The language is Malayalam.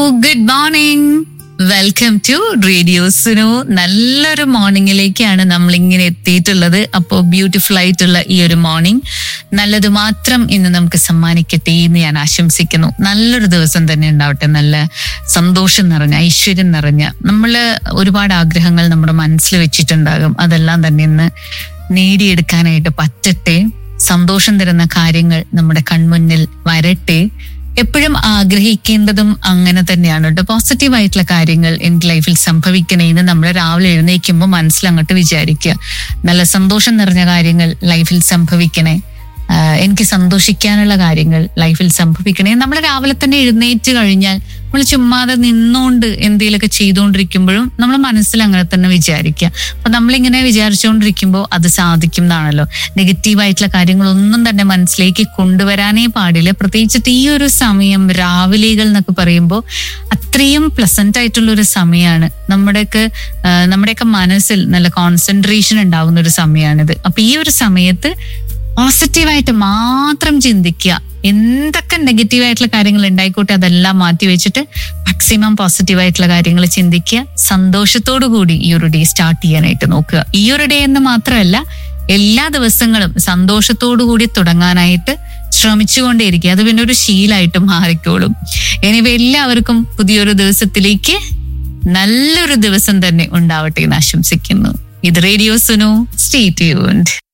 good morning welcome to radio Sunu നല്ലൊരു മോർണിംഗിലേക്കാണ് നമ്മൾ ഇങ്ങനെ എത്തിയിട്ടുള്ളത് അപ്പോൾ ബ്യൂട്ടിഫുൾ ആയിട്ടുള്ള ഈ ഒരു മോർണിംഗ് നല്ലത് മാത്രം ഇന്ന് നമുക്ക് സമ്മാനിക്കട്ടെ എന്ന് ഞാൻ ആശംസിക്കുന്നു നല്ലൊരു ദിവസം തന്നെ ഉണ്ടാവട്ടെ നല്ല സന്തോഷം നിറഞ്ഞ ഐശ്വര്യം നിറഞ്ഞ നമ്മൾ ഒരുപാട് ആഗ്രഹങ്ങൾ നമ്മുടെ മനസ്സിൽ വെച്ചിട്ടുണ്ടാകും അതെല്ലാം തന്നെ ഇന്ന് നേടിയെടുക്കാനായിട്ട് പറ്റട്ടെ സന്തോഷം തരുന്ന കാര്യങ്ങൾ നമ്മുടെ കൺമുന്നിൽ വരട്ടെ എപ്പോഴും ആഗ്രഹിക്കേണ്ടതും അങ്ങനെ തന്നെയാണ് കേട്ടോ പോസിറ്റീവ് ആയിട്ടുള്ള കാര്യങ്ങൾ എൻ്റെ ലൈഫിൽ സംഭവിക്കണേ എന്ന് നമ്മൾ രാവിലെ എഴുന്നേൽക്കുമ്പോൾ മനസ്സിൽ അങ്ങോട്ട് വിചാരിക്കുക നല്ല സന്തോഷം നിറഞ്ഞ കാര്യങ്ങൾ ലൈഫിൽ സംഭവിക്കണേ ആഹ് എനിക്ക് സന്തോഷിക്കാനുള്ള കാര്യങ്ങൾ ലൈഫിൽ സംഭവിക്കണേ നമ്മൾ രാവിലെ തന്നെ എഴുന്നേറ്റ് കഴിഞ്ഞാൽ നമ്മൾ ചുമ്മാതെ നിന്നുകൊണ്ട് എന്തെങ്കിലുമൊക്കെ ചെയ്തുകൊണ്ടിരിക്കുമ്പോഴും നമ്മൾ മനസ്സിൽ അങ്ങനെ തന്നെ വിചാരിക്കുക അപ്പൊ നമ്മളിങ്ങനെ വിചാരിച്ചുകൊണ്ടിരിക്കുമ്പോൾ അത് സാധിക്കും എന്നാണല്ലോ നെഗറ്റീവായിട്ടുള്ള കാര്യങ്ങളൊന്നും തന്നെ മനസ്സിലേക്ക് കൊണ്ടുവരാനേ പാടില്ല പ്രത്യേകിച്ചിട്ട് ഈ ഒരു സമയം രാവിലെകൾ എന്നൊക്കെ പറയുമ്പോൾ അത്രയും പ്ലസന്റ് ആയിട്ടുള്ള ഒരു സമയമാണ് നമ്മുടെയൊക്കെ ആ, നമ്മുടെയൊക്കെ മനസ്സിൽ നല്ല കോൺസെൻട്രേഷൻ ഉണ്ടാവുന്ന ഒരു സമയമാണിത് അപ്പൊ ഈ ഒരു സമയത്ത് പോസിറ്റീവായിട്ട് മാത്രം ചിന്തിക്കുക എന്തൊക്കെ നെഗറ്റീവ് ആയിട്ടുള്ള കാര്യങ്ങൾ ഉണ്ടായിക്കോട്ടെ അതെല്ലാം മാറ്റി വെച്ചിട്ട് മാക്സിമം പോസിറ്റീവ് ആയിട്ടുള്ള കാര്യങ്ങൾ ചിന്തിക്കുക സന്തോഷത്തോടു കൂടി ഈ ഒരു ഡേ സ്റ്റാർട്ട് ചെയ്യാനായിട്ട് നോക്കുക ഈ ഒരു ഡേ എന്ന് മാത്രമല്ല എല്ലാ ദിവസങ്ങളും സന്തോഷത്തോടു കൂടി തുടങ്ങാനായിട്ട് ശ്രമിച്ചുകൊണ്ടേയിരിക്കുക അത് പിന്നെ ഒരു ശീലമായിട്ട് മാറിക്കോളും എനിവ എല്ലാവർക്കും പുതിയൊരു ദിവസത്തിലേക്ക് നല്ലൊരു ദിവസം തന്നെ ഉണ്ടാവട്ടെ എന്ന് ആശംസിക്കുന്നു ഇത് റേഡിയോ സുനു സ്റ്റേ ട്യൂൺഡ്